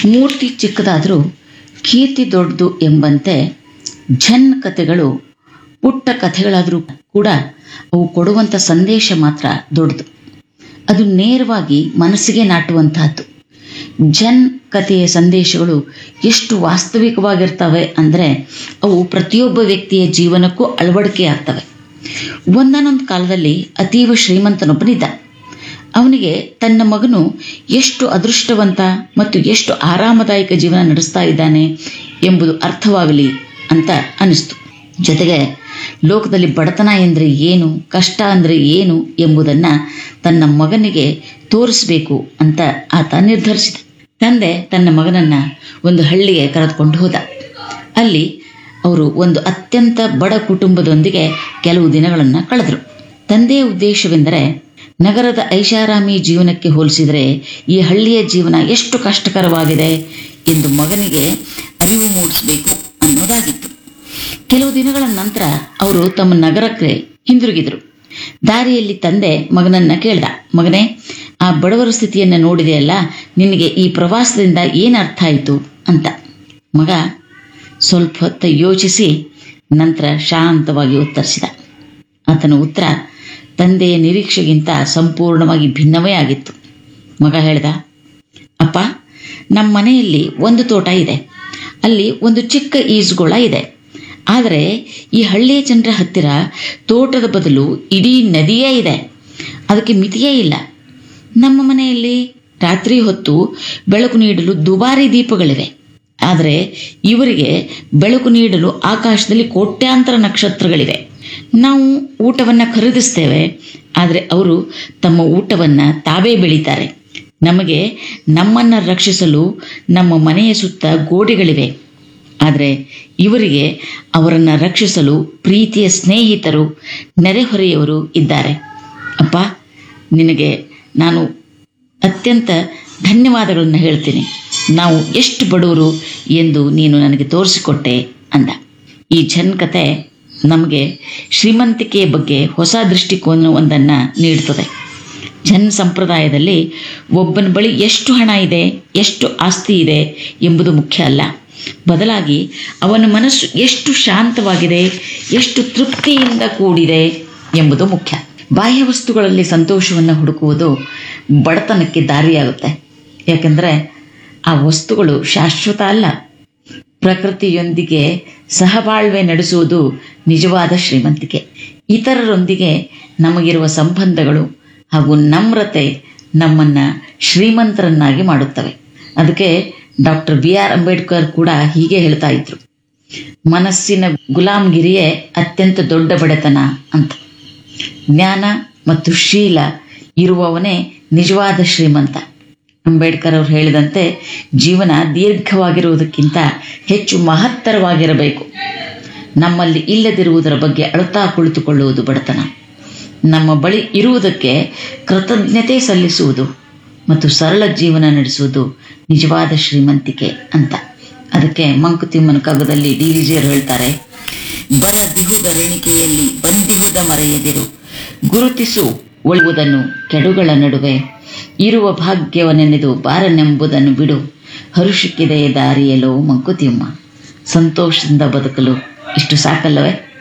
ಮೂರ್ತಿ ಚಿಕ್ಕದಾದರೂ ಕೀರ್ತಿ ದೊಡ್ಡದು ಎಂಬಂತೆ ಝನ್ ಕಥೆಗಳು ಪುಟ್ಟ ಕಥೆಗಳಾದರೂ ಕೂಡ ಅವು ಕೊಡುವಂಥ ಸಂದೇಶ ಮಾತ್ರ ದೊಡ್ಡದು ಅದು ನೇರವಾಗಿ ಮನಸ್ಸಿಗೆ ನಾಟುವಂತಹದ್ದು ಜನ್ ಕಥೆಯ ಸಂದೇಶಗಳು ಎಷ್ಟು ವಾಸ್ತವಿಕವಾಗಿರ್ತವೆ ಅಂದರೆ ಅವು ಪ್ರತಿಯೊಬ್ಬ ವ್ಯಕ್ತಿಯ ಜೀವನಕ್ಕೂ ಅಳವಡಿಕೆ ಆಗ್ತವೆ ಒಂದಾನೊಂದು ಕಾಲದಲ್ಲಿ ಅತೀವ ಶ್ರೀಮಂತನೊಬ್ಬನಿದ್ದ ಅವನಿಗೆ ತನ್ನ ಮಗನು ಎಷ್ಟು ಅದೃಷ್ಟವಂತ ಮತ್ತು ಎಷ್ಟು ಆರಾಮದಾಯಕ ಜೀವನ ನಡೆಸ್ತಾ ಇದ್ದಾನೆ ಎಂಬುದು ಅರ್ಥವಾಗಲಿ ಅಂತ ಅನಿಸ್ತು ಜೊತೆಗೆ ಲೋಕದಲ್ಲಿ ಬಡತನ ಎಂದರೆ ಏನು ಕಷ್ಟ ಅಂದರೆ ಏನು ಎಂಬುದನ್ನು ತನ್ನ ಮಗನಿಗೆ ತೋರಿಸಬೇಕು ಅಂತ ಆತ ನಿರ್ಧರಿಸಿದ ತಂದೆ ತನ್ನ ಮಗನನ್ನ ಒಂದು ಹಳ್ಳಿಗೆ ಕರೆದುಕೊಂಡು ಹೋದ ಅಲ್ಲಿ ಅವರು ಒಂದು ಅತ್ಯಂತ ಬಡ ಕುಟುಂಬದೊಂದಿಗೆ ಕೆಲವು ದಿನಗಳನ್ನು ಕಳೆದರು ತಂದೆಯ ಉದ್ದೇಶವೆಂದರೆ ನಗರದ ಐಷಾರಾಮಿ ಜೀವನಕ್ಕೆ ಹೋಲಿಸಿದರೆ ಈ ಹಳ್ಳಿಯ ಜೀವನ ಎಷ್ಟು ಕಷ್ಟಕರವಾಗಿದೆ ಎಂದು ಮಗನಿಗೆ ಅರಿವು ಮೂಡಿಸಬೇಕು ಅನ್ನೋದಾಗಿತ್ತು ಕೆಲವು ದಿನಗಳ ನಂತರ ಅವರು ತಮ್ಮ ನಗರಕ್ಕೆ ಹಿಂದಿರುಗಿದರು ದಾರಿಯಲ್ಲಿ ತಂದೆ ಮಗನನ್ನ ಕೇಳ್ದ ಮಗನೇ ಆ ಬಡವರ ಸ್ಥಿತಿಯನ್ನು ನೋಡಿದೆಯಲ್ಲ ನಿನಗೆ ಈ ಪ್ರವಾಸದಿಂದ ಏನು ಅರ್ಥ ಆಯಿತು ಅಂತ ಮಗ ಸ್ವಲ್ಪ ಹೊತ್ತು ಯೋಚಿಸಿ ನಂತರ ಶಾಂತವಾಗಿ ಉತ್ತರಿಸಿದ ಆತನ ಉತ್ತರ ತಂದೆಯ ನಿರೀಕ್ಷೆಗಿಂತ ಸಂಪೂರ್ಣವಾಗಿ ಭಿನ್ನವೇ ಆಗಿತ್ತು ಮಗ ಹೇಳ್ದ ಅಪ್ಪ ನಮ್ಮ ಮನೆಯಲ್ಲಿ ಒಂದು ತೋಟ ಇದೆ ಅಲ್ಲಿ ಒಂದು ಚಿಕ್ಕ ಈಜುಗೊಳ ಇದೆ ಆದರೆ ಈ ಹಳ್ಳಿಯ ಜನರ ಹತ್ತಿರ ತೋಟದ ಬದಲು ಇಡೀ ನದಿಯೇ ಇದೆ ಅದಕ್ಕೆ ಮಿತಿಯೇ ಇಲ್ಲ ನಮ್ಮ ಮನೆಯಲ್ಲಿ ರಾತ್ರಿ ಹೊತ್ತು ಬೆಳಕು ನೀಡಲು ದುಬಾರಿ ದೀಪಗಳಿವೆ ಆದರೆ ಇವರಿಗೆ ಬೆಳಕು ನೀಡಲು ಆಕಾಶದಲ್ಲಿ ಕೋಟ್ಯಾಂತರ ನಕ್ಷತ್ರಗಳಿವೆ ನಾವು ಊಟವನ್ನು ಖರೀದಿಸ್ತೇವೆ ಆದರೆ ಅವರು ತಮ್ಮ ಊಟವನ್ನು ತಾವೇ ಬೆಳೀತಾರೆ ನಮಗೆ ನಮ್ಮನ್ನು ರಕ್ಷಿಸಲು ನಮ್ಮ ಮನೆಯ ಸುತ್ತ ಗೋಡೆಗಳಿವೆ ಆದರೆ ಇವರಿಗೆ ಅವರನ್ನು ರಕ್ಷಿಸಲು ಪ್ರೀತಿಯ ಸ್ನೇಹಿತರು ನೆರೆಹೊರೆಯವರು ಇದ್ದಾರೆ ಅಪ್ಪ ನಿನಗೆ ನಾನು ಅತ್ಯಂತ ಧನ್ಯವಾದಗಳನ್ನು ಹೇಳ್ತೀನಿ ನಾವು ಎಷ್ಟು ಬಡವರು ಎಂದು ನೀನು ನನಗೆ ತೋರಿಸಿಕೊಟ್ಟೆ ಅಂದ ಈ ಜನ್ ಕತೆ ನಮಗೆ ಶ್ರೀಮಂತಿಕೆಯ ಬಗ್ಗೆ ಹೊಸ ದೃಷ್ಟಿಕೋನವೊಂದನ್ನು ನೀಡುತ್ತದೆ ಜನ್ ಸಂಪ್ರದಾಯದಲ್ಲಿ ಒಬ್ಬನ ಬಳಿ ಎಷ್ಟು ಹಣ ಇದೆ ಎಷ್ಟು ಆಸ್ತಿ ಇದೆ ಎಂಬುದು ಮುಖ್ಯ ಅಲ್ಲ ಬದಲಾಗಿ ಅವನ ಮನಸ್ಸು ಎಷ್ಟು ಶಾಂತವಾಗಿದೆ ಎಷ್ಟು ತೃಪ್ತಿಯಿಂದ ಕೂಡಿದೆ ಎಂಬುದು ಮುಖ್ಯ ಬಾಹ್ಯ ವಸ್ತುಗಳಲ್ಲಿ ಸಂತೋಷವನ್ನು ಹುಡುಕುವುದು ಬಡತನಕ್ಕೆ ದಾರಿಯಾಗುತ್ತೆ ಯಾಕೆಂದರೆ ಆ ವಸ್ತುಗಳು ಶಾಶ್ವತ ಅಲ್ಲ ಪ್ರಕೃತಿಯೊಂದಿಗೆ ಸಹಬಾಳ್ವೆ ನಡೆಸುವುದು ನಿಜವಾದ ಶ್ರೀಮಂತಿಕೆ ಇತರರೊಂದಿಗೆ ನಮಗಿರುವ ಸಂಬಂಧಗಳು ಹಾಗೂ ನಮ್ರತೆ ನಮ್ಮನ್ನು ಶ್ರೀಮಂತರನ್ನಾಗಿ ಮಾಡುತ್ತವೆ ಅದಕ್ಕೆ ಡಾಕ್ಟರ್ ಬಿ ಆರ್ ಅಂಬೇಡ್ಕರ್ ಕೂಡ ಹೀಗೆ ಹೇಳ್ತಾ ಇದ್ರು ಮನಸ್ಸಿನ ಗುಲಾಮ್ಗಿರಿಯೇ ಅತ್ಯಂತ ದೊಡ್ಡ ಬಡತನ ಅಂತ ಜ್ಞಾನ ಮತ್ತು ಶೀಲ ಇರುವವನೇ ನಿಜವಾದ ಶ್ರೀಮಂತ ಅಂಬೇಡ್ಕರ್ ಅವರು ಹೇಳಿದಂತೆ ಜೀವನ ದೀರ್ಘವಾಗಿರುವುದಕ್ಕಿಂತ ಹೆಚ್ಚು ಮಹತ್ತರವಾಗಿರಬೇಕು ನಮ್ಮಲ್ಲಿ ಇಲ್ಲದಿರುವುದರ ಬಗ್ಗೆ ಅಳುತ್ತಾ ಕುಳಿತುಕೊಳ್ಳುವುದು ಬಡತನ ನಮ್ಮ ಬಳಿ ಇರುವುದಕ್ಕೆ ಕೃತಜ್ಞತೆ ಸಲ್ಲಿಸುವುದು ಮತ್ತು ಸರಳ ಜೀವನ ನಡೆಸುವುದು ನಿಜವಾದ ಶ್ರೀಮಂತಿಕೆ ಅಂತ ಅದಕ್ಕೆ ಮಂಕುತಿಮ್ಮನ ಕಗ್ಗದಲ್ಲಿ ಡಿ ವಿಜಿಯರು ಹೇಳ್ತಾರೆ ಬಳದಿಹುದ ರೆಣಿಕೆಯಲ್ಲಿ ಬಂದಿಹುದ ಮರೆಯದಿರು ಗುರುತಿಸು ಒಳುವುದನ್ನು ಕೆಡುಗಳ ನಡುವೆ ಇರುವ ಭಾಗ್ಯವನೆನೆದು ಬಾರನೆಂಬುದನ್ನು ಬಿಡು ಹರುಷಕ್ಕಿದೆಯ ದಾರಿಯಲ್ಲೋ ಮಂಕುತಿಮ್ಮ ಸಂತೋಷದಿಂದ ಬದುಕಲು ಇಷ್ಟು ಸಾಕಲ್ಲವೇ